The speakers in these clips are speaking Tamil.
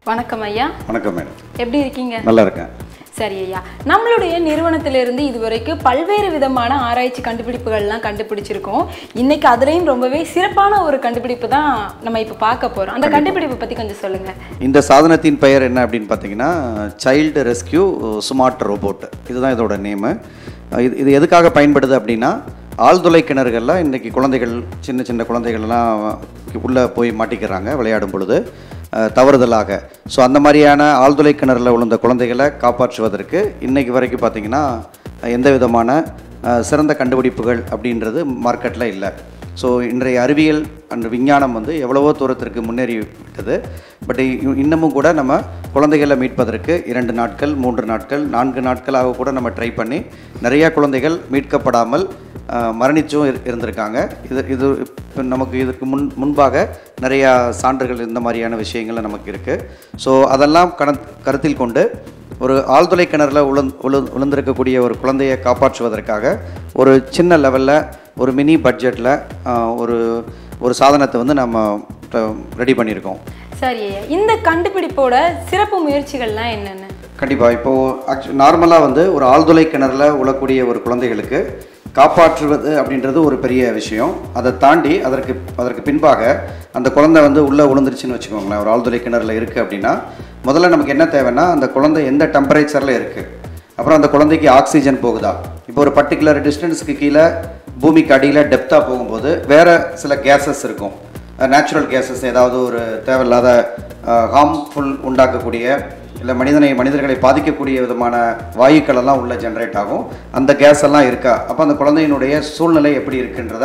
வணக்கம் ஐயா வணக்கம் மேடம் எப்படி இருக்கீங்க நல்லா இருக்கேன் சரி ஐயா நம்மளுடைய நிறுவனத்திலிருந்து இதுவரைக்கும் பல்வேறு விதமான ஆராய்ச்சி கண்டுபிடிப்புகள்லாம் கண்டுபிடிச்சிருக்கோம் இன்னைக்கு அதுலேயும் ரொம்பவே சிறப்பான ஒரு கண்டுபிடிப்பு தான் நம்ம இப்போ பார்க்க போறோம் அந்த கண்டுபிடிப்பை பத்தி கொஞ்சம் சொல்லுங்க இந்த சாதனத்தின் பெயர் என்ன அப்படின்னு பார்த்தீங்கன்னா சைல்டு ரெஸ்கியூ ஸ்மார்ட் ரோபோட் இதுதான் இதோட நேமு இது இது எதுக்காக பயன்படுது அப்படின்னா ஆழ்துளை கிணறுகளில் இன்றைக்கி குழந்தைகள் சின்ன சின்ன குழந்தைகள்லாம் உள்ளே போய் மாட்டிக்கிறாங்க விளையாடும் பொழுது அஹ், தவறுதலாக ஸோ அந்த மாதிரியான ஆழ்துளை கிணறுல விழுந்த குழந்தைகளை காப்பாற்றுவதற்கு இன்னைக்கு வரைக்கும் பார்த்தீங்கன்னா எந்த விதமான அஹ், சிறந்த கண்டுபிடிப்புகள் அப்படின்றது மார்க்கெட்டில் இல்லை ஸோ இன்றைய அறிவியல் அண்ட் விஞ்ஞானம் வந்து எவ்வளவோ தூரத்திற்கு முன்னேறி விட்டது பட் இன்னமும் கூட நம்ம குழந்தைகளை மீட்பதற்கு இரண்டு நாட்கள் மூன்று நாட்கள் நான்கு நாட்களாக கூட நம்ம ட்ரை பண்ணி நிறைய குழந்தைகள் மீட்கப்படாமல் அஹ், மரணிச்சும் இரு- இருந்திருக்காங்க இது இது இப்போ நமக்கு இதுக்கு முன் முன்பாக நிறையா சான்றுகள் இந்த மாதிரியான விஷயங்கள் நமக்கு இருக்குது ஸோ அதெல்லாம் கண கருத்தில் கொண்டு ஒரு ஆழ்துளை கிணறுல உளுந் உளு விழுந்திருக்கக்கூடிய ஒரு குழந்தையை காப்பாற்றுவதற்காக ஒரு சின்ன லெவலில் ஒரு மினி பட்ஜெட்டில் ஒரு ஒரு சாதனத்தை வந்து நம்ம ரெடி பண்ணியிருக்கோம் சரி ஐயா இந்த கண்டுபிடிப்போட சிறப்பு முயற்சிகள்லாம் என்னென்ன கண்டிப்பாக இப்போது ஆக்சுவலி நார்மலாக வந்து ஒரு ஆழ்துளை கிணறுல உழக்கூடிய ஒரு குழந்தைகளுக்கு காப்பாற்றுவது அப்படின்றது ஒரு பெரிய விஷயம் அதை தாண்டி அதற்கு அதற்கு பின்பாக அந்த குழந்தை வந்து உள்ளே விழுந்துருச்சுன்னு வச்சுக்கோங்களேன் ஒரு ஆழ்துளை கிணறுல இருக்குது அப்படின்னா முதல்ல நமக்கு என்ன தேவைன்னா அந்த குழந்தை எந்த டெம்பரேச்சரில் இருக்குது அப்புறம் அந்த குழந்தைக்கு ஆக்சிஜன் போகுதா இப்போ ஒரு பர்டிகுலர் டிஸ்டன்ஸ்க்கு கீழே பூமிக்கு அடியில் டெப்த்தாக போகும்போது வேறு சில கேஸஸ் இருக்கும் நேச்சுரல் கேஸஸ் ஏதாவது ஒரு தேவையில்லாத ஹார்ம்ஃபுல் உண்டாக்கக்கூடிய இல்லை மனிதனை மனிதர்களை பாதிக்கக்கூடிய விதமான வாயுக்கள் எல்லாம் உள்ள ஜென்ரேட் ஆகும் அந்த கேஸ் எல்லாம் இருக்கா அப்போ அந்த குழந்தையினுடைய சூழ்நிலை எப்படி இருக்குன்றத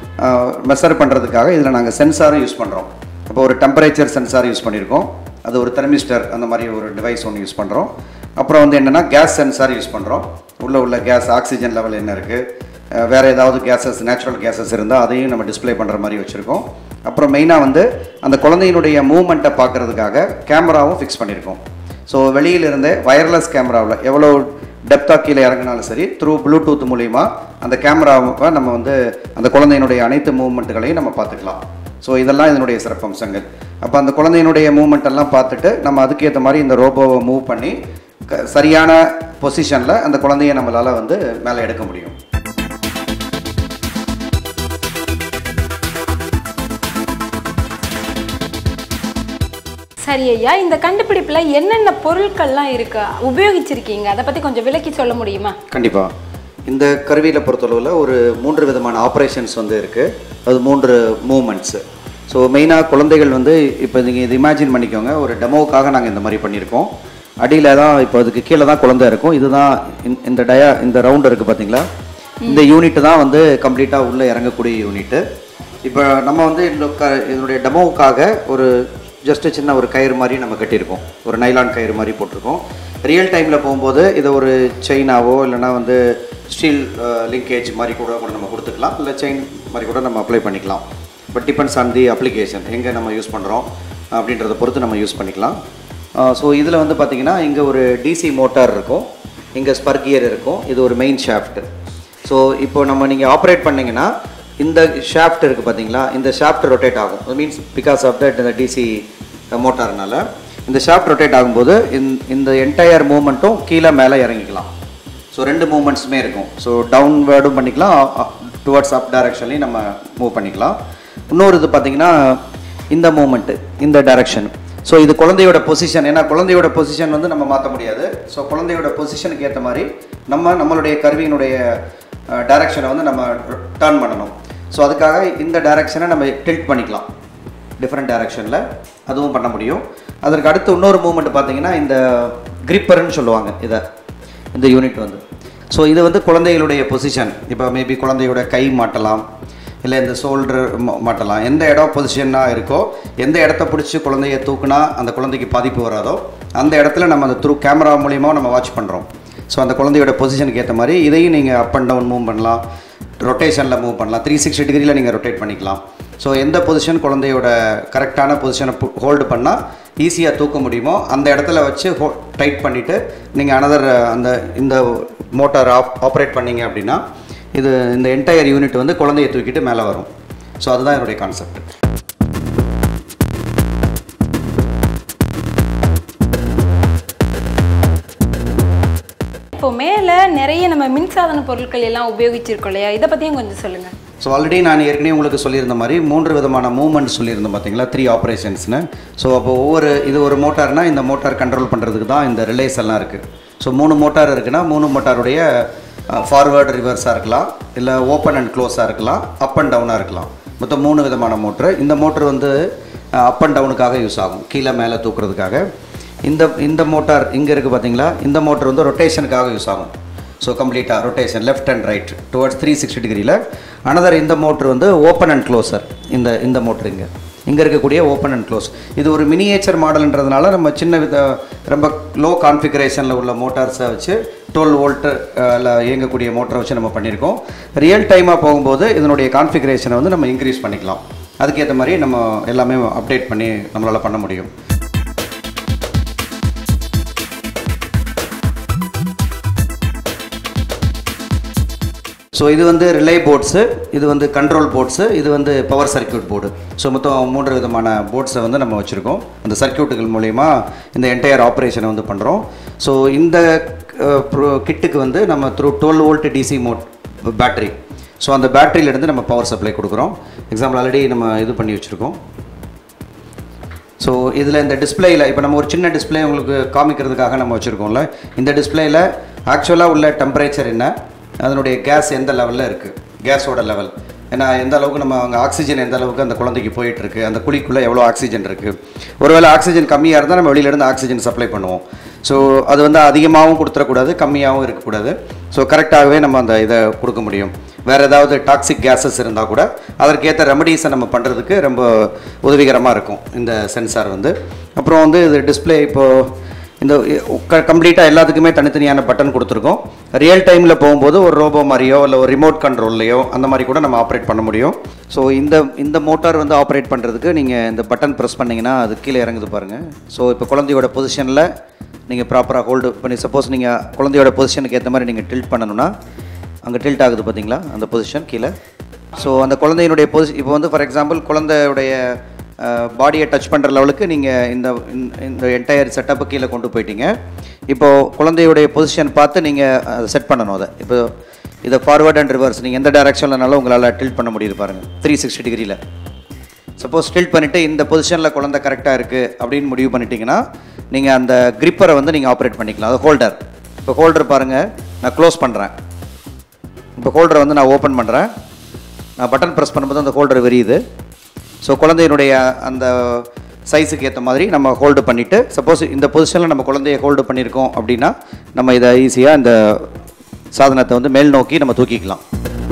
மெஷர் பண்ணுறதுக்காக இதில் நாங்கள் சென்சாரும் யூஸ் பண்ணுறோம் இப்போ ஒரு டெம்பரேச்சர் சென்சார் யூஸ் பண்ணியிருக்கோம் அது ஒரு தெர்மிஸ்டர் அந்த மாதிரி ஒரு டிவைஸ் ஒன்று யூஸ் பண்ணுறோம் அப்புறம் வந்து என்னென்னா கேஸ் சென்சார் யூஸ் பண்ணுறோம் உள்ள உள்ள கேஸ் ஆக்சிஜன் லெவல் என்ன இருக்குது வேறு ஏதாவது கேஸஸ் நேச்சுரல் கேஸஸ் இருந்தால் அதையும் நம்ம டிஸ்ப்ளே பண்ணுற மாதிரி வச்சுருக்கோம் அப்புறம் மெயினாக வந்து அந்த குழந்தையினுடைய மூமெண்ட்டை பார்க்குறதுக்காக கேமராவும் ஃபிக்ஸ் பண்ணியிருக்கோம் ஸோ வெளியிலிருந்தே வயர்லெஸ் கேமராவில் எவ்வளோ டெப்த்தாக கீழே இறங்கினாலும் சரி த்ரூ ப்ளூடூத் மூலிமா அந்த கேமராவை நம்ம வந்து அந்த குழந்தையினுடைய அனைத்து மூவ்மெண்ட்டுகளையும் நம்ம பார்த்துக்கலாம் ஸோ இதெல்லாம் இதனுடைய சிறப்பம்சங்கள் அப்போ அந்த குழந்தையினுடைய மூவ்மெண்ட் எல்லாம் பார்த்துட்டு நம்ம அதுக்கேற்ற மாதிரி இந்த ரோபோவை மூவ் பண்ணி க- சரியான பொசிஷனில் அந்த குழந்தைய நம்மளால் வந்து மேலே எடுக்க முடியும் சரி ஐயா இந்த கண்டுபிடிப்புல என்னென்ன பொருட்கள்லாம் இருக்கு உபயோகிச்சிருக்கீங்க அதை பத்தி கொஞ்சம் விளக்கி சொல்ல முடியுமா கண்டிப்பாக இந்த கருவியில் பொறுத்தளவில் ஒரு மூன்று விதமான ஆப்ரேஷன்ஸ் வந்து இருக்குது அது மூன்று மூமெண்ட்ஸு ஸோ மெயினாக குழந்தைகள் வந்து இப்போ நீங்கள் இது இமேஜின் பண்ணிக்கோங்க ஒரு டெமோவுக்காக நாங்கள் இந்த மாதிரி பண்ணியிருக்கோம் அடியில் தான் இப்போ அதுக்கு கீழே தான் குழந்தை இருக்கும் இதுதான் இந்த- இந்த டயா இந்த ரவுண்ட் இருக்குது பார்த்தீங்களா இந்த யூனிட் தான் வந்து கம்ப்ளீட்டாக உள்ளே இறங்கக்கூடிய யூனிட்டு இப்போ நம்ம வந்து இந்த க இதனுடைய டெமோவுக்காக ஒரு ஜஸ்ட்டு சின்ன ஒரு கயிறு மாதிரி நம்ம கட்டியிருக்கோம் ஒரு நைலான் கயிறு மாதிரி போட்டிருக்கோம் ரியல் டைமில் போகும்போது இதை ஒரு செயினாவோ இல்லைனா வந்து ஸ்டீல் லிங்கேஜ் மாதிரி கூட கூட நம்ம கொடுத்துக்கலாம் இல்லை செயின் மாதிரி கூட நம்ம அப்ளை பண்ணிக்கலாம் but depends on the application எங்கே நம்ம யூஸ் பண்ணுறோம் அப்படின்றத பொறுத்து நம்ம யூஸ் பண்ணிக்கலாம் ஸோ இதில் வந்து பார்த்திங்கன்னா இங்கே ஒரு டிசி மோட்டார் இருக்கும் இங்கே ஸ்பர் கியர் இருக்கும் இது ஒரு மெயின் ஷாஃப்ட் ஸோ இப்போ நம்ம நீங்கள் ஆப்ரேட் பண்ணீங்கன்னா இந்த ஷாஃப்ட் இருக்குது பார்த்தீங்களா இந்த ஷாஃப்ட் ரொட்டேட் ஆகும் மீன்ஸ் பிகாஸ் ஆஃப் தட் இந்த டிசி மோட்டார்னால இந்த ஷாஃப்ட் ரொட்டேட் ஆகும்போது இந்த இந்த என்டையர் மூமெண்ட்டும் கீழே மேலே இறங்கிக்கலாம் ஸோ ரெண்டு மூமெண்ட்ஸுமே இருக்கும் ஸோ டவுன்வேர்டும் பண்ணிக்கலாம் டுவர்ட்ஸ் அப் டைரக்ஷன்லையும் நம்ம மூவ் பண்ணிக்கலாம் இன்னொரு இது பார்த்தீங்கன்னா இந்த மூமெண்ட்டு இந்த டைரக்ஷன் ஸோ இது குழந்தையோட பொசிஷன் ஏன்னா குழந்தையோட பொசிஷன் வந்து நம்ம மாற்ற முடியாது ஸோ குழந்தையோட பொசிஷனுக்கு ஏற்ற மாதிரி நம்ம நம்மளுடைய கருவியினுடைய டைரக்ஷனை வந்து நம்ம டர்ன் பண்ணணும் ஸோ அதுக்காக இந்த டைரக்ஷனை நம்ம டில்ட் பண்ணிக்கலாம் டிஃப்ரெண்ட் டைரக்ஷனில் அதுவும் பண்ண முடியும் அதற்கு அடுத்து இன்னொரு மூமெண்ட் பார்த்தீங்கன்னா இந்த கிரிப்பர்னு சொல்லுவாங்க இதை இந்த யூனிட் வந்து ஸோ இது வந்து குழந்தைகளுடைய பொசிஷன் இப்போ மேபி குழந்தையோட கை மாட்டலாம் இல்லை இந்த ஷோல்டர் மாட்டலாம் எந்த இடம் பொசிஷனாக இருக்கோ எந்த இடத்த பிடிச்சி குழந்தைய தூக்குனா அந்த குழந்தைக்கு பாதிப்பு வராதோ அந்த இடத்துல நம்ம அந்த த்ரூ கேமரா மூலியமாக நம்ம வாட்ச் பண்ணுறோம் ஸோ அந்த குழந்தையோட பொசிஷனுக்கு ஏற்ற மாதிரி இதையும் நீங்கள் அப் அண்ட் டவுன் மூவ் பண்ணலாம் ரொட்டேஷனில் மூவ் பண்ணலாம் த்ரீ சிக்ஸ்டி டிகிரியில் நீங்கள் ரொட்டேட் பண்ணிக்கலாம் ஸோ எந்த பொசிஷன் குழந்தையோட கரெக்டான பொசிஷனை ஹோல்டு பண்ணால் ஈஸியாக தூக்க முடியுமோ அந்த இடத்துல வச்சு ஹோ டைட் பண்ணிவிட்டு நீங்கள் அனதர் அந்த இந்த மோட்டார் ஆப் ஆப்ரேட் பண்ணீங்க அப்படின்னா இது இந்த என்டையர் யூனிட் வந்து குழந்தைய தூக்கிட்டு மேலே வரும் ஸோ அதுதான் என்னுடைய கான்செப்ட் இப்போ மேலே நிறைய நம்ம மின்சாதன பொருட்கள் எல்லாம் உபயோகிச்சிருக்கோம் இல்லையா இதை பற்றியும் கொஞ்சம் சொல்லுங்கள் ஸோ ஆல்ரெடி நான் ஏற்கனவே உங்களுக்கு சொல்லியிருந்த மாதிரி மூன்று விதமான மூவ்மெண்ட் சொல்லியிருந்தேன் பார்த்தீங்களா த்ரீ ஆப்ரேஷன்ஸ்னு ஸோ அப்போ ஒவ்வொரு இது ஒரு மோட்டார்னா இந்த மோட்டார் கண்ட்ரோல் பண்ணுறதுக்கு தான் இந்த ரிலேஸ் எல்லாம் இருக்குது ஸோ மூணு மோட்டார் இருக்குன்னா மூணு மோட்டாருடைய ஃபார்வேர்டு ரிவர்ஸாக இருக்கலாம் இல்லை ஓப்பன் அண்ட் க்ளோஸாக இருக்கலாம் அப் அண்ட் டவுனாக இருக்கலாம் மொத்தம் மூணு விதமான மோட்ரு இந்த மோட்ரு வந்து அப் அண்ட் டவுனுக்காக யூஸ் ஆகும் கீழே மேலே தூக்குறதுக்காக இந்த இந்த மோட்டார் இங்கே இருக்குது பார்த்தீங்களா இந்த மோட்டர் வந்து ரொட்டேஷனுக்காக யூஸ் ஆகும் ஸோ கம்ப்ளீட்டாக rotation left and right towards three sixty டிகிரியில் அனதர் இந்த மோட்ரு வந்து ஓப்பன் அண்ட் க்ளோசர் இந்த இந்த மோட்ரு இங்கே இங்கே இருக்கக்கூடிய ஓப்பன் அண்ட் க்ளோஸ் இது ஒரு மினியேச்சர் மாடல்ன்றதுனால நம்ம சின்ன வித ரொம்ப லோ கான்ஃபிகரேஷனில் உள்ள மோட்டார்ஸை வச்சு டுவெல் வோல்ட்டு இயங்கக்கூடிய மோட்டரை வச்சு நம்ம பண்ணியிருக்கோம் ரியல் டைமாக போகும்போது இதனுடைய கான்ஃபிகரேஷனை வந்து நம்ம இன்க்ரீஸ் பண்ணிக்கலாம் அதுக்கேற்ற மாதிரி நம்ம எல்லாமே அப்டேட் பண்ணி நம்மளால் பண்ண முடியும் ஸோ இது வந்து ரிலே போர்ட்ஸு இது வந்து கண்ட்ரோல் போர்ட்ஸு இது வந்து பவர் சர்க்யூட் போர்டு ஸோ மொத்தம் மூன்று விதமான போர்ட்ஸை வந்து நம்ம வச்சுருக்கோம் அந்த சர்க்யூட்டுகள் மூலயமா இந்த என்டையர் ஆப்ரேஷனை வந்து பண்ணுறோம் ஸோ இந்த கிட்டுக்கு வந்து நம்ம through twelve volt DC mode battery so அந்த பேட்டரியிலேருந்து நம்ம பவர் சப்ளை கொடுக்குறோம் எக்ஸாம்பிள் ஆல்ரெடி நம்ம இது பண்ணி வச்சுருக்கோம் ஸோ இதில் இந்த டிஸ்பிளேயில் இப்போ நம்ம ஒரு சின்ன டிஸ்பிளே உங்களுக்கு காமிக்கிறதுக்காக நம்ம வச்சுருக்கோம்ல இந்த டிஸ்பிளேயில் ஆக்சுவலாக உள்ள டெம்பரேச்சர் என்ன அதனுடைய கேஸ் எந்த லெவலில் இருக்குது கேஸோட லெவல் ஏன்னா எந்த அளவுக்கு நம்ம அங்கே ஆக்சிஜன் எந்த அளவுக்கு அந்த குழந்தைக்கு போயிட்டு இருக்கு அந்த குழிக்குள்ளே எவ்வளோ ஆக்சிஜன் இருக்குது ஒருவேளை ஆக்சிஜன் கம்மியாக இருந்தால் நம்ம வெளியிலேருந்து ஆக்சிஜன் சப்ளை பண்ணுவோம் ஸோ அது வந்து அதிகமாகவும் கொடுத்துடக்கூடாது கம்மியாகவும் இருக்கக்கூடாது ஸோ கரெக்டாகவே நம்ம அந்த இதை கொடுக்க முடியும் வேறு ஏதாவது டாக்ஸிக் கேஸஸ் இருந்தால் கூட அதற்கேற்ற ரெமடிஸை நம்ம பண்ணுறதுக்கு ரொம்ப உதவிகரமாக இருக்கும் இந்த சென்சார் வந்து அப்புறம் வந்து இது டிஸ்பிளே இப்போது இந்த கம்ப்ளீட்டாக எல்லாத்துக்குமே தனித்தனியான பட்டன் கொடுத்துருக்கோம் ரியல் டைமில் போகும்போது ஒரு ரோபோ மாதிரியோ இல்லை ஒரு ரிமோட் கண்ட்ரோல்லையோ அந்த மாதிரி கூட நம்ம ஆப்ரேட் பண்ண முடியும் ஸோ இந்த இந்த மோட்டார் வந்து ஆப்ரேட் பண்ணுறதுக்கு நீங்கள் இந்த பட்டன் ப்ரெஸ் பண்ணிங்கன்னா அது கீழே இறங்குது பாருங்கள் ஸோ இப்போ குழந்தையோட பொசிஷனில் நீங்கள் ப்ராப்பராக ஹோல்டு பண்ணி சப்போஸ் நீங்கள் குழந்தையோட பொசிஷனுக்கு ஏற்ற மாதிரி நீங்கள் டில்ட் பண்ணணும்னா அங்கே டில்ட் ஆகுது பார்த்தீங்களா அந்த பொசிஷன் கீழே ஸோ அந்த குழந்தையினுடைய பொசி இப்போ வந்து ஃபார் எக்ஸாம்பிள் குழந்தையுடைய பாடியை டச் பண்ணுற லெவலுக்கு நீங்கள் இந்த இந்த- இந்த என்டையர் செட்டப்பை கீழே கொண்டு போயிட்டீங்க இப்போது குழந்தையுடைய பொசிஷன் பார்த்து நீங்கள் அதை செட் பண்ணணும் அதை இப்போ இதை ஃபார்வர்ட் அண்ட் ரிவர்ஸ் நீங்கள் எந்த டைரக்ஷன்லனாலும் உங்களால் டில்ட் பண்ண முடியுது பாருங்கள் த்ரீ சிக்ஸ்டி டிகிரியில் சப்போஸ் டில்ட் பண்ணிவிட்டு இந்த பொசிஷனில் குழந்தை கரெக்டாக இருக்குது அப்படின்னு முடிவு பண்ணிட்டீங்கன்னா நீங்கள் அந்த கிரிப்பரை வந்து நீங்கள் ஆப்ரேட் பண்ணிக்கலாம் அது ஹோல்டர் இப்போ ஹோல்டர் பாருங்கள் நான் க்ளோஸ் பண்ணுறேன் இப்போ ஹோல்டரை வந்து நான் ஓப்பன் பண்ணுறேன் நான் பட்டன் ப்ரெஸ் பண்ணும்போது அந்த ஹோல்டர் விரியுது ஸோ குழந்தையினுடைய அந்த சைஸுக்கு ஏற்ற மாதிரி நம்ம ஹோல்டு பண்ணிவிட்டு சப்போஸ் இந்த பொசிஷனில் நம்ம குழந்தைய ஹோல்டு பண்ணியிருக்கோம் அப்படின்னா நம்ம இதை ஈஸியாக இந்த சாதனத்தை வந்து மேல் நோக்கி நம்ம தூக்கிக்கலாம்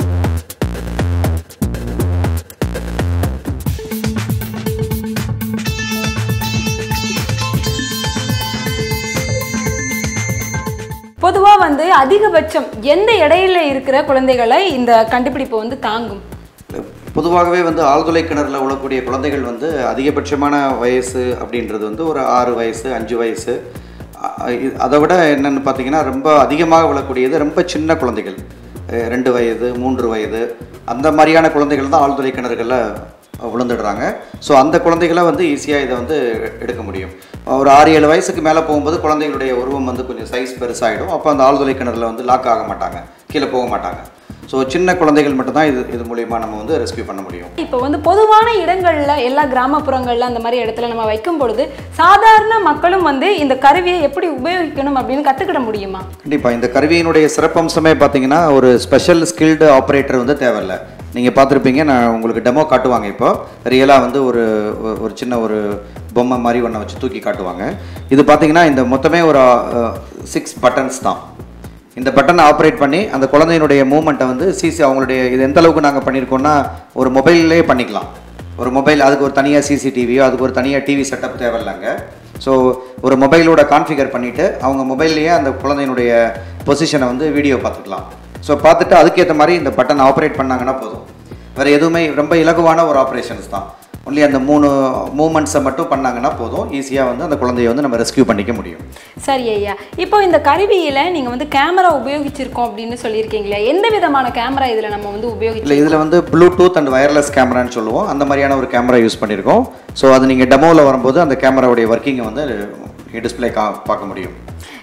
பொதுவா வந்து அதிகபட்சம் எந்த இடையில இருக்கிற குழந்தைகளை இந்த கண்டுபிடிப்பு வந்து தாங்கும் பொதுவாகவே வந்து ஆழ்துளை கிணறுல உழக்கூடிய குழந்தைகள் வந்து அதிகபட்சமான வயசு அப்படின்றது வந்து ஒரு ஆறு வயசு அஞ்சு வயசு அ- இ- அதை விட என்னென்னு பார்த்தீங்கன்னா ரொம்ப அதிகமாக விழக்கூடியது ரொம்ப சின்ன குழந்தைகள் அஹ் ரெண்டு வயது மூன்று வயது அந்த மாதிரியான குழந்தைகள் தான் ஆழ்துளை கிணறுகளில் விழுந்துடுறாங்க ஸோ அந்த குழந்தைகளை வந்து ஈஸியாக இதை வந்து எடுக்க முடியும் ஒரு ஆறு ஏழு வயசுக்கு மேலே போகும்போது குழந்தைகளுடைய உருவம் வந்து கொஞ்சம் சைஸ் பெருசாகிடும் அப்போ அந்த ஆழ்துளை கிணறுல வந்து லாக் ஆக மாட்டாங்க கீழே போக மாட்டாங்க ஸோ சின்ன குழந்தைகள் மட்டும்தான் இது இது மூலியமா நம்ம வந்து ரெஸ்க்யூ பண்ண முடியும் இப்போ வந்து பொதுவான இடங்கள்ல எல்லா கிராமப்புறங்கள்ல அந்த மாதிரி இடத்துல நம்ம வைக்கும் பொழுது சாதாரண மக்களும் வந்து இந்த கருவியை எப்படி உபயோகிக்கணும் அப்படின்னு கத்துக்கிட முடியுமா கண்டிப்பாக இந்த கருவியினுடைய சிறப்பம்சமே பார்த்தீங்கன்னா ஒரு ஸ்பெஷல் ஸ்கில்டு ஆப்ரேட்டர் வந்து தேவையில்லை நீங்கள் பார்த்துருப்பீங்க நான் உங்களுக்கு டெமோ காட்டுவாங்க இப்போ ரியலாக வந்து ஒரு ஒரு- ஒரு சின்ன ஒரு பொம்மை மாதிரி ஒன்றை வச்சு தூக்கி காட்டுவாங்க இது பார்த்தீங்கன்னா இந்த மொத்தமே ஒரு சிக்ஸ் பட்டன்ஸ் தான் இந்த பட்டனை ஆப்ரேட் பண்ணி அந்த குழந்தையினுடைய மூமெண்ட்டை வந்து சிசி அவங்களுடைய இது எந்த அளவுக்கு நாங்கள் பண்ணியிருக்கோம்னா ஒரு மொபைல்லே பண்ணிக்கலாம் ஒரு மொபைல் அதுக்கு ஒரு தனியாக சிசிடிவியோ அதுக்கு ஒரு தனியாக டிவி செட்டப் தேவையில்லைங்க ஸோ ஒரு மொபைலோட கான்ஃபிகர் பண்ணிவிட்டு அவங்க மொபைல்லையே அந்த குழந்தையினுடைய பொசிஷனை வந்து வீடியோ பார்த்துக்கலாம் ஸோ பார்த்துட்டு அதுக்கேற்ற மாதிரி இந்த பட்டன் ஆப்ரேட் பண்ணாங்கன்னா போதும் வேறு எதுவுமே ரொம்ப இலகுவான ஒரு ஆப்ரேஷன்ஸ் தான் ஒன்லி அந்த மூணு மூமெண்ட்ஸை மட்டும் பண்ணாங்கன்னா போதும் ஈஸியாக வந்து அந்த குழந்தைய வந்து நம்ம ரெஸ்க்யூ பண்ணிக்க முடியும் சரி ஐயா இப்போ இந்த கருவியில நீங்க வந்து கேமரா உபயோகிச்சிருக்கோம் அப்படின்னு சொல்லியிருக்கீங்களே எந்த விதமான கேமரா இதுல நம்ம வந்து உபயோகிச்சு இல்லை இதில் வந்து ப்ளூடூத் அண்ட் வயர்லெஸ் கேமரான்னு சொல்லுவோம் அந்த மாதிரியான ஒரு கேமரா யூஸ் பண்ணியிருக்கோம் ஸோ அது நீங்கள் டெமோவில் வரும்போது அந்த கேமராவுடைய ஒர்க்கிங்கை வந்து டிஸ்பிளே கா பார்க்க முடியும்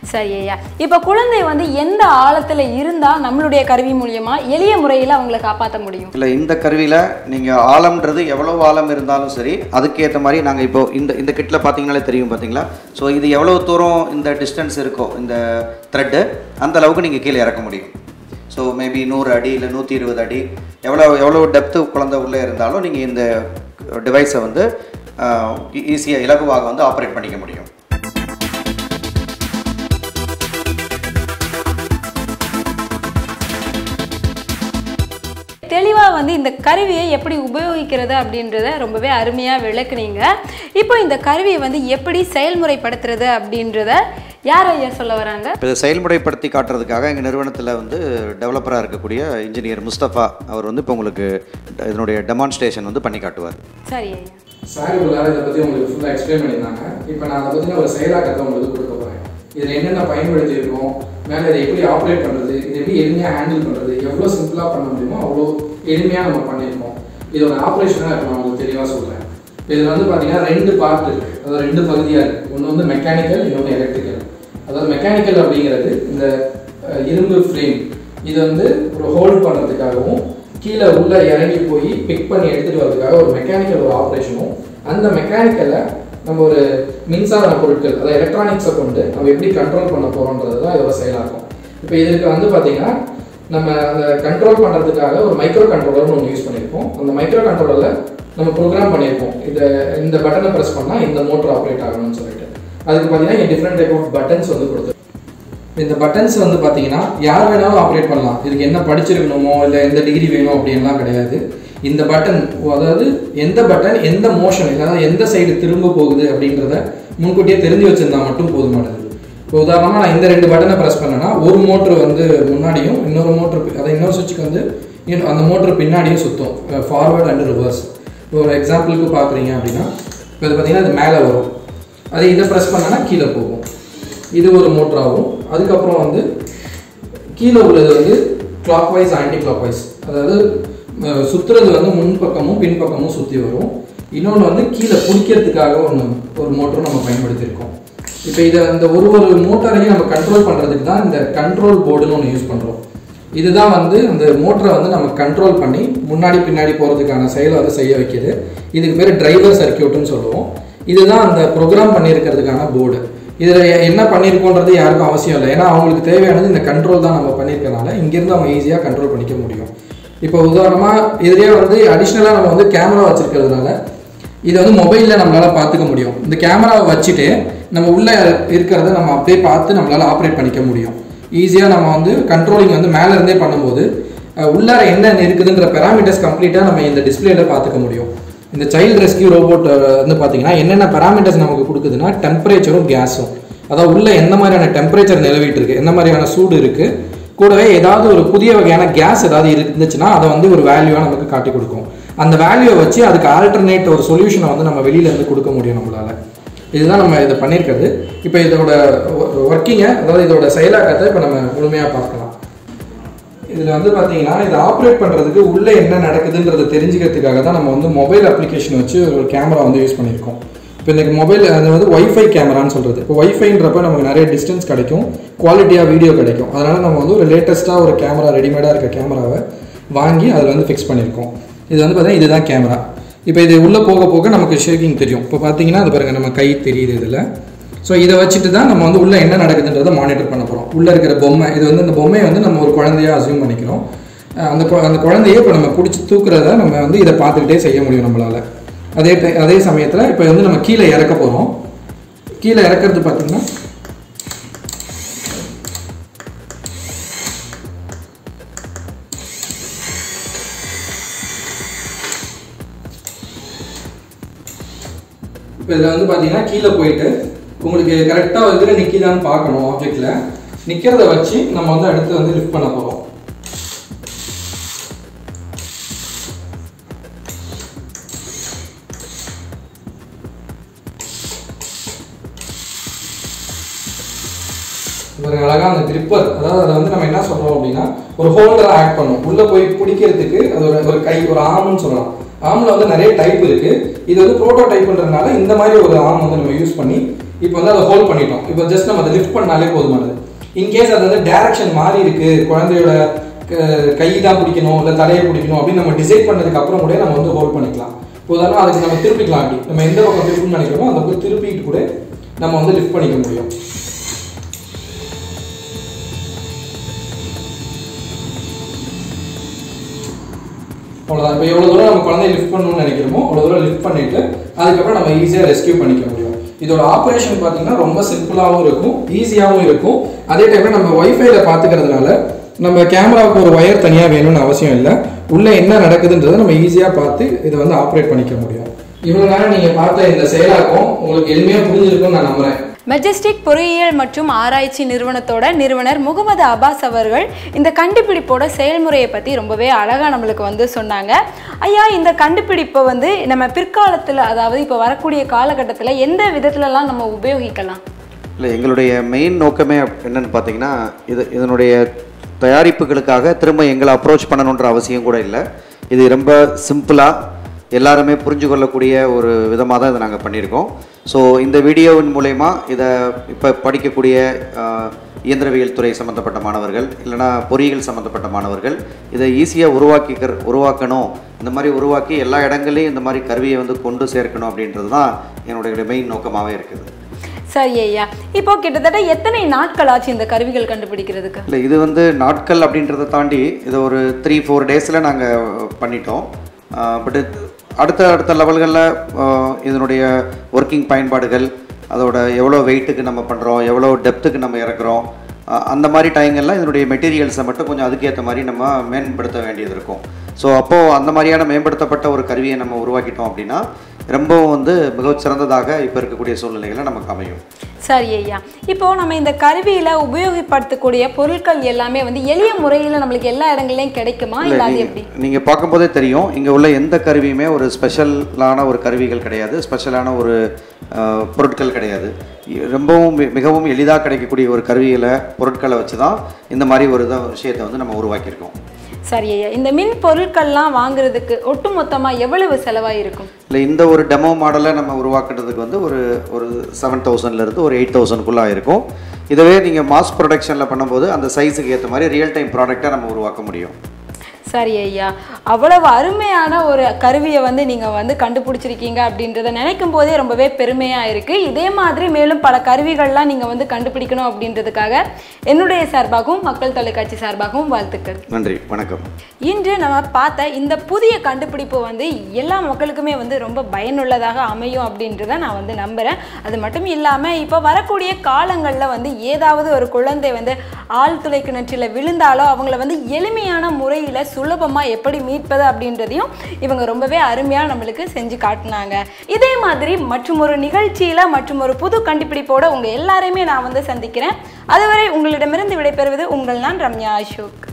சரி ஐயா இப்போ குழந்தை வந்து எந்த ஆழத்துல இருந்தா நம்மளுடைய கருவி மூலியமா எளிய முறையில் அவங்களை காப்பாற்ற முடியும் இல்லை இந்த கருவியில் நீங்கள் ஆழம்ன்றது எவ்வளோ ஆழம் இருந்தாலும் சரி அதுக்கேற்ற மாதிரி நாங்கள் இப்போ இந்த இந்த கிட்டில் பார்த்தீங்கனாலே தெரியும் பார்த்தீங்களா ஸோ இது எவ்வளோ தூரம் இந்த டிஸ்டன்ஸ் இருக்கோ இந்த த்ரெட்டு அந்த அளவுக்கு நீங்கள் கீழே இறக்க முடியும் ஸோ மேபி நூறு அடி இல்லை நூற்றி இருபது அடி எவ்வளோ எவ்வளோ டெப்த்து குழந்தை உள்ளே இருந்தாலும் நீங்கள் இந்த டிவைஸை வந்து ஈஸியாக இலகுவாக வந்து ஆப்ரேட் பண்ணிக்க முடியும் தெளிவா வந்து இந்த கருவியை எப்படி உபயோகிக்கிறது அப்படின்றத ரொம்பவே அருமையா விளக்குனீங்க இப்போ இந்த கருவியை வந்து எப்படி செயல்முறைப்படுத்துறது அப்படின்றத யார் ஐயா சொல்ல வராங்க இப்போ இதை செயல்முறைப்படுத்தி காட்டுறதுக்காக எங்கள் நிறுவனத்தில் வந்து டெவலப்பராக இருக்கக்கூடிய இன்ஜினியர் முஸ்தபா அவர் வந்து இப்போ உங்களுக்கு இதனுடைய டெமான்ஸ்ட்ரேஷன் வந்து பண்ணி காட்டுவார் சரி ஐயா சார் இவ்வளோ நேரம் இதை பற்றி உங்களுக்கு ஃபுல்லாக எக்ஸ்பிளைன் பண்ணியிருந்தாங்க இப்போ நான் அதை பற்றின ஒரு செயலாக்கத்தை உங்களுக்கு கொடுக்க போகிறேன் இதில் என்னென்ன பயன்படுத்தி இருக்கோம் மேலே இதை எப்படி ஆப்ரேட் பண்ணுறது இது எப்படி எளிமையாக ஹேண்டில் பண்ணுறது எவ்வளோ சிம்பிளாக பண்ண முடியுமோ அவ்வளோ எளிமையாக நம்ம பண்ணியிருக்கோம் இதோட ஆப்ரேஷனாக இப்போ நான் உங்களுக்கு தெளிவாக சொல்கிறேன் இதில் வந்து பார்த்தீங்கன்னா ரெண்டு பார்ட் இருக்குது அதாவது ரெண்டு பகுதியாக இருக்குது ஒன்று வந்து மெக்கானிக்கல் இன்னொன்று எலக்ட்ரிக்கல் அதாவது மெக்கானிக்கல் அப்படிங்கிறது இந்த அஹ், இரும்பு ஃப்ரேம் இது வந்து ஒரு ஹோல்ட் பண்ணுறதுக்காகவும் கீழே உள்ள இறங்கி போய் பிக் பண்ணி எடுத்துட்டு வரதுக்காக ஒரு மெக்கானிக்கல் ஒரு ஆப்ரேஷனும் அந்த மெக்கானிக்கலை நம்ம ஒரு மின்சார பொருட்கள் அதாவது எலக்ட்ரானிக்ஸை கொண்டு நம்ம எப்படி கண்ட்ரோல் பண்ண போகிறோன்றது தான் இதோட செயலாகும் இப்போ இதுக்கு வந்து பார்த்தீங்கன்னா நம்ம அந்த கண்ட்ரோல் பண்ணுறதுக்காக ஒரு மைக்ரோ கண்ட்ரோலர்னு ஒன்று யூஸ் பண்ணியிருக்கோம் அந்த மைக்ரோ கண்ட்ரோலரில் நம்ம ப்ரோக்ராம் பண்ணியிருக்கோம் இந்த இந்த பட்டனை ப்ரெஸ் பண்ணால் இந்த மோட்டர் ஆப்ரேட் ஆகணும்னு சொல்லிட்டு அதுக்கு பார்த்தீங்கன்னா இங்கே டிஃப்ரெண்ட் டைப் ஆஃப் பட்டன்ஸ் வந்து கொடுத்து இந்த பட்டன்ஸ் வந்து பார்த்தீங்கன்னா யார் வேணாலும் ஆப்ரேட் பண்ணலாம் இதுக்கு என்ன படிச்சிருக்கணுமோ இல்லை எந்த டிகிரி வேணும் அப்படின்லாம் கிடையாது இந்த பட்டன் அதாவது எந்த பட்டன் எந்த மோஷன் அதாவது எந்த சைடு திரும்ப போகுது அப்படின்றத முன்கூட்டியே தெரிஞ்சு வச்சிருந்தா மட்டும் போதுமானது இப்போ உதாரணமாக நான் இந்த ரெண்டு பட்டனை ப்ரெஸ் பண்ணேன்னா ஒரு மோட்ரு வந்து முன்னாடியும் இன்னொரு மோட்ரு அதாவது இன்னொரு சுவிட்சுக்கு வந்து இன்னும் அந்த மோட்ரு பின்னாடியும் சுற்றும் ஃபார்வர்ட் அண்ட் ரிவர்ஸ் இப்போ ஒரு எக்ஸாம்பிளுக்கு பார்க்குறீங்க அப்படின்னா இப்போ இது பார்த்தீங்கன்னா இது மேலே வரும் அதே இதை ப்ரெஸ் பண்ணனா கீழே போகும் இது ஒரு மோட்டராகும் அதுக்கப்புறம் வந்து கீழே உள்ளது வந்து clockwise anticlockwise அதாவது அஹ், சுத்துறது வந்து முன்பக்கமும் பின்பக்கமும் சுற்றி வரும் இன்னொன்று வந்து கீழே பிடிக்கிறதுக்காக ஒன்று ஒரு மோட்டரும் நம்ம பயன்படுத்தியிருக்கோம் இப்போ இதை இந்த ஒரு ஒரு மோட்டாரையும் நம்ம கண்ட்ரோல் பண்ணுறதுக்கு தான் இந்த கண்ட்ரோல் போர்டுன்னு ஒன்று யூஸ் பண்ணுறோம் இதுதான் வந்து அந்த மோட்டரை வந்து நம்ம கண்ட்ரோல் பண்ணி முன்னாடி பின்னாடி போகிறதுக்கான செயலை வந்து செய்ய வைக்கிது இதுக்கு பேர் டிரைவர் சர்க்கியூட்னு சொல்லுவோம் இதுதான் அந்த ப்ரோக்ராம் பண்ணியிருக்கிறதுக்கான போர்டு இதில் என்ன பண்ணியிருக்கோன்றது யாருக்கும் அவசியம் இல்லை ஏன்னா அவங்களுக்கு தேவையானது இந்த கண்ட்ரோல் தான் நம்ம பண்ணியிருக்கனால இங்கேருந்து அவங்க ஈஸியாக கண்ட்ரோல் பண்ணிக்க முடியும் இப்போ உதாரணமாக இதுலேயே வந்து அடிஷ்னலாக நம்ம வந்து கேமரா வச்சுருக்கிறதுனால இதை வந்து மொபைலில் நம்மளால் பார்த்துக்க முடியும் இந்த கேமராவை வச்சுட்டு நம்ம உள்ளே இருக்கிறத நம்ம அப்படியே பார்த்து நம்மளால் ஆப்ரேட் பண்ணிக்க முடியும் ஈஸியாக நம்ம வந்து கண்ட்ரோலிங் வந்து மேலே இருந்தே பண்ணும்போது அஹ், உள்ளார என்ன இருக்குதுன்ற பெராமீட்டர்ஸ் கம்ப்ளீட்டாக நம்ம இந்த டிஸ்பிளேல பார்த்துக்க முடியும் இந்த சைல்டு ரெஸ்கியூ ரோபோட் வந்து பார்த்தீங்கன்னா என்னென்ன பெராமீட்டர்ஸ் நமக்கு கொடுக்குதுன்னா டெம்பரேச்சரும் கேஸும் அதாவது உள்ள எந்த மாதிரியான டெம்பரேச்சர் நிலவிட்டு இருக்கு என்ன மாதிரியான சூடு இருக்கு கூடவே ஏதாவது ஒரு புதிய வகையான கேஸ் ஏதாவது இருந்துச்சுன்னா அதை வந்து ஒரு வேல்யூவாக நமக்கு காட்டி கொடுக்கும் அந்த வேல்யூவை வச்சு அதுக்கு ஆல்டர்னேட் ஒரு சொல்யூஷனை வந்து நம்ம வெளியில இருந்து கொடுக்க முடியும் நம்மளால இதுதான் நம்ம இதை பண்ணியிருக்கிறது இப்போ இதோட ஒர்க்கிங்கை அதாவது இதோட செயலாக்கத்தை இப்போ நம்ம முழுமையாக பார்க்கலாம் இதில் வந்து பார்த்தீங்கன்னா இதை ஆப்ரேட் பண்ணுறதுக்கு உள்ளே என்ன நடக்குதுன்றதை தெரிஞ்சுக்கிறதுக்காக தான் நம்ம வந்து மொபைல் அப்ளிகேஷன் வச்சு ஒரு கேமரா வந்து யூஸ் பண்ணியிருக்கோம் இப்போ இந்த மொபைல் அது வந்து ஒய்ஃபை கேமரான்னு சொல்கிறது இப்போ ஒய்ஃபைன்றப்ப நமக்கு நிறைய டிஸ்டன்ஸ் கிடைக்கும் குவாலிட்டியாக வீடியோ கிடைக்கும் அதனால் நம்ம வந்து ஒரு லேட்டஸ்ட்டாக ஒரு கேமரா ரெடிமேடாக இருக்க கேமராவை வாங்கி அதில் வந்து ஃபிக்ஸ் பண்ணியிருக்கோம் இது வந்து பார்த்தீங்கன்னா இதுதான் கேமரா இப்போ இது உள்ளே போக போக நமக்கு ஷேக்கிங் தெரியும் இப்போ பார்த்தீங்கன்னா அது பாருங்கள் நம்ம கை தெரியுது இதில் ஸோ இதை வச்சுட்டு தான் நம்ம வந்து உள்ளே என்ன நடக்குதுன்றதை மானிட்டர் பண்ண போகிறோம் உள்ளே இருக்கிற பொம்மை இது வந்து இந்த பொம்மையை வந்து நம்ம ஒரு குழந்தையா அசியூம் பண்ணிக்கிறோம் அஹ் அந்த கொ- அந்த குழந்தைய இப்போ நம்ம பிடிச்சி தூக்குறத நம்ம வந்து இதை பார்த்துக்கிட்டே செய்ய முடியும் நம்மளால் அதே ti- அதே சமயத்தில் இப்போ வந்து நம்ம கீழே இறக்க போகிறோம் கீழே இறக்கிறது பார்த்தீங்கன்னா இப்போ இதில் வந்து பார்த்தீங்கன்னா கீழே போயிட்டு உங்களுக்கு கரெக்டாக இதில் நிற்கிதான்னு பார்க்கணும் ஆப்ஜெக்டில் நிற்கிறத வச்சு நம்ம வந்து அடுத்து வந்து லிஃப்ட் பண்ண போகிறோம் ஒரு அழகாக அந்த கிரிப்பர் அதாவது அதை வந்து நம்ம என்ன சொல்கிறோம் அப்படின்னா ஒரு ஹோல்டராக ஆக்ட் பண்ணும் உள்ளே போய் பிடிக்கிறதுக்கு அது ஒரு ஒரு கை ஒரு ஆர்ம்னு சொல்லலாம் ஆர்மில் வந்து நிறைய டைப் இருக்குது இது வந்து ப்ரோட்டோ டைப்ன்றதுனால இந்த மாதிரி ஒரு ஆர்ம் வந்து நம்ம யூஸ் பண்ணி இப்போ வந்து அதை ஹோல்ட் பண்ணிட்டோம் இப்போ ஜஸ்ட் நம்ம அதை லிஃப்ட் பண்ணாலே போதுமானது இன்கேஸ் அது வந்து டைரக்ஷன் மாறி இருக்கு குழந்தையோட கை தான் பிடிக்கணும் இல்லை தலையை பிடிக்கணும் அப்படின்னு நம்ம டிசைட் பண்ணதுக்கு அப்புறம் கூட நம்ம வந்து ஹோல்ட் பண்ணிக்கலாம் இப்போ உதாரணம் அதுக்கு நம்ம திருப்பிக்கலாம் அப்படி நம்ம எந்த பக்கம் லிஃப்ட் நினைக்கிறோமோ அந்த பக்கம் திருப்பிட்டு கூட நம்ம வந்து லிஃப்ட் பண்ணிக்க முடியும் அவ்வளோதான் இப்போ எவ்வளோ தூரம் நம்ம குழந்தைய லிஃப்ட் பண்ணணும்னு நினைக்கிறோமோ அவ்வளோ தூரம் லிஃப்ட் பண்ணிட்டு அதுக்கப்புறம் நம்ம ஈஸியாக ரெஸ்கியூ பண்ணிக்க முடியும் இதோட ஆப்ரேஷன் பார்த்தீங்கன்னா ரொம்ப சிம்பிளாகவும் இருக்கும் ஈஸியாகவும் இருக்கும் அதே டைமில் நம்ம ஒய்ஃபைல பார்த்துக்கிறதுனால நம்ம கேமராவுக்கு ஒரு ஒயர் தனியாக வேணும்னு அவசியம் இல்லை உள்ளே என்ன நடக்குதுன்றதை நம்ம ஈஸியாக பார்த்து இதை வந்து ஆப்ரேட் பண்ணிக்க முடியும் இவ்வளோ நேரம் நீங்கள் பார்த்த இந்த செயலாக்கம் உங்களுக்கு எளிமையாக புரிஞ்சிருக்கும்னு நான் நம்புகிறேன் மெஜஸ்டிக் பொறியியல் மற்றும் ஆராய்ச்சி நிறுவனத்தோட நிறுவனர் முகமது அப்பாஸ் அவர்கள் இந்த கண்டுபிடிப்போட செயல்முறையை பற்றி ரொம்பவே அழகாக நம்மளுக்கு வந்து சொன்னாங்க ஐயா இந்த கண்டுபிடிப்பை வந்து நம்ம பிற்காலத்தில் அதாவது இப்போ வரக்கூடிய காலகட்டத்தில் எந்த விதத்துலலாம் நம்ம உபயோகிக்கலாம் இல்லை எங்களுடைய மெயின் நோக்கமே என்னன்னு பார்த்தீங்கன்னா இது இதனுடைய தயாரிப்புகளுக்காக திரும்ப எங்களை அப்ரோச் பண்ணணுன்ற அவசியம் கூட இல்லை இது ரொம்ப சிம்பிளாக எல்லாருமே புரிஞ்சு கொள்ளக்கூடிய ஒரு விதமாக தான் இதை நாங்கள் பண்ணியிருக்கோம் ஸோ இந்த வீடியோவின் மூலயமா இதை இப்போ படிக்கக்கூடிய ஆஹ், இயந்திரவியல் துறை சம்மந்தப்பட்ட மாணவர்கள் இல்லைனா பொறியியல் சம்மந்தப்பட்ட மாணவர்கள் இதை ஈஸியாக உருவாக்கிக்கிற உருவாக்கணும் இந்த மாதிரி உருவாக்கி எல்லா இடங்களையும் இந்த மாதிரி கருவியை வந்து கொண்டு சேர்க்கணும் அப்படின்றது தான் என்னுடைய மெயின் நோக்கமாகவே இருக்குது சரி ஐயா இப்போ கிட்டத்தட்ட எத்தனை நாட்கள் ஆச்சு இந்த கருவிகள் கண்டுபிடிக்கிறதுக்கு இல்லை இது வந்து நாட்கள் அப்படின்றத தாண்டி இதை ஒரு த்ரீ ஃபோர் டேஸில் நாங்கள் பண்ணிட்டோம் பட் அடுத்த அடுத்த லெவல்களில் இதனுடைய ஒர்க்கிங் பயன்பாடுகள் அதோட எவ்வளோ வெயிட்டுக்கு நம்ம பண்ணுறோம் எவ்வளோ டெப்த்துக்கு நம்ம இறக்குறோம் அஹ், அந்த மாதிரி டைங்கெல்லாம் இதனுடைய மெட்டீரியல்ஸை மட்டும் கொஞ்சம் அதுக்கேற்ற மாதிரி நம்ம மேம்படுத்த வேண்டியது இருக்கும் ஸோ அப்போது அந்த மாதிரியான மேம்படுத்தப்பட்ட ஒரு கருவியை நம்ம உருவாக்கிட்டோம் அப்படின்னா ரொம்பவும் வந்து மிகச் சிறந்ததாக இப்போ இருக்கக்கூடிய சூழ்நிலைகளை நமக்கு அமையும் சரி ஐயா இப்போ நம்ம இந்த கருவியில உபயோகப்படுத்தக்கூடிய பொருட்கள் எல்லாமே வந்து எளிய முறையில் நம்மளுக்கு எல்லா இடங்கள்லையும் கிடைக்குமா இல்லை அது எப்படி நீங்கள் பார்க்கும்போதே தெரியும் இங்கே உள்ள எந்த கருவியுமே ஒரு ஸ்பெஷலான ஒரு கருவிகள் கிடையாது ஸ்பெஷலான ஒரு அஹ், பொருட்கள் கிடையாது இ- ரொம்பவும் மி- மிகவும் எளிதாக கிடைக்கக்கூடிய ஒரு கருவிகளை பொருட்களை வச்சு தான் இந்த மாதிரி ஒரு இதை விஷயத்தை வந்து நம்ம உருவாக்கியிருக்கோம் சரி ஐயா இந்த மின் பொருட்கள்லாம் வாங்குறதுக்கு ஒட்டுமொத்தமா எவ்வளவு செலவாக இருக்கும் இல்லை இந்த ஒரு டெமோ மாடலை நம்ம உருவாக்குறதுக்கு வந்து ஒரு ஒரு செவன் தௌசண்ட்லேருந்து ஒரு எயிட் தௌசண்ட்குள்ளே ஆயிருக்கும் இதுவே நீங்கள் மாஸ் ப்ரொடக்ஷனில் பண்ணும்போது அந்த சைஸுக்கு ஏற்ற மாதிரி ரியல் டைம் ப்ராடக்டை நம்ம உருவாக்க முடியும் சரி ஐயா அவ்வளவு அருமையான ஒரு கருவியை வந்து நீங்கள் வந்து கண்டுபிடிச்சிருக்கீங்க அப்படின்றத நினைக்கும் போதே ரொம்பவே பெருமையாக இருக்குது இதே மாதிரி மேலும் பல கருவிகள்லாம் நீங்கள் வந்து கண்டுபிடிக்கணும் அப்படின்றதுக்காக என்னுடைய சார்பாகவும் மக்கள் தொலைக்காட்சி சார்பாகவும் வாழ்த்துக்கள் நன்றி வணக்கம் இன்று நம்ம பார்த்த இந்த புதிய கண்டுபிடிப்பு வந்து எல்லா மக்களுக்குமே வந்து ரொம்ப பயனுள்ளதாக அமையும் அப்படின்றத நான் வந்து நம்புகிறேன் அது மட்டும் இல்லாமல் இப்போ வரக்கூடிய காலங்களில் வந்து ஏதாவது ஒரு குழந்தை வந்து ஆழ்துளை கிணற்றில் விழுந்தாலோ அவங்கள வந்து எளிமையான முறையில் சுலபமாக எப்படி மீட்பது அப்படின்றதையும் இவங்க ரொம்பவே அருமையாக நம்மளுக்கு செஞ்சு காட்டினாங்க இதே மாதிரி மற்றும் ஒரு நிகழ்ச்சியில் மற்றும் ஒரு புது கண்டுபிடிப்போட உங்கள் எல்லாரையுமே நான் வந்து சந்திக்கிறேன் அதுவரை உங்களிடமிருந்து விடைபெறுவது உங்கள் நான் ரம்யா அசோக்